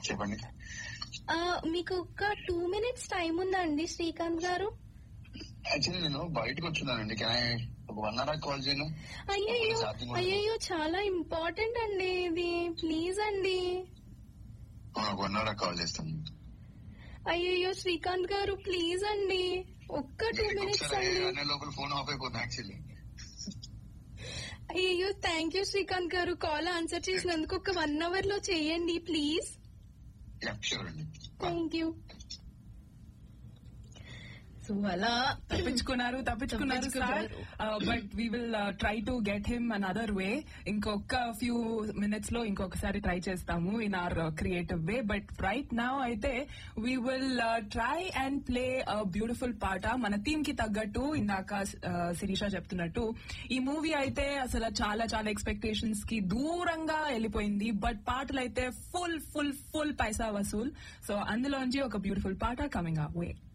చెప్పండి ఆ, మీకు ఒక టూ మినిట్స్ టైం ఉందండి శ్రీకాంత్ గారు యాక్చువల్లీ నేను బయటకు వచ్చున్నానండి కానీ ఒక వన్ అవర్ కాల్ చేయను అయ్యయ్యో Charging ఉంది. అయ్యయ్యో చాలా ఇంపార్టెంట్ అండి ఇది ప్లీజ్ అండి ఒక వన్ అవర్ కాల్ చేస్తాను అయ్యయ్యో శ్రీకాంత్ గారు ప్లీజ్ అండి ఒక్క టూ మినిట్స్ ఒకసారి అండి అనే లోపల ఫోన్ ఆఫ్ అయిపోతుంది యాక్చువల్లీ అయ్యో thank you Srikanth garu call answer చేసినందుకు ఒక వన్ అవర్ లో చేయండి ప్లీజ్ యా షూర్ అండి థ్యాంక్ యూ సో అలా తప్పించుకున్నారు తప్పించుకున్నారు sir but we will try to get him another way ఇంకొక ఫ్యూ మినిట్స్ లో ఇంకొకసారి ట్రై చేస్తాము in our creative way but right now అయితే we will try and play beautiful పాట మన థీమ్ కి తగ్గట్టు ఇందాక uh, శిరీష చెప్తున్నట్టు ఈ మూవీ అయితే అసలు చాలా చాలా ఎక్స్పెక్టేషన్స్ కి దూరంగా వెళ్ళిపోయింది బట్ పాటలు అయితే full full full paisa vasool so అందులోంచి ఒక బ్యూటిఫుల్ పాట కమింగ్ ఆ వే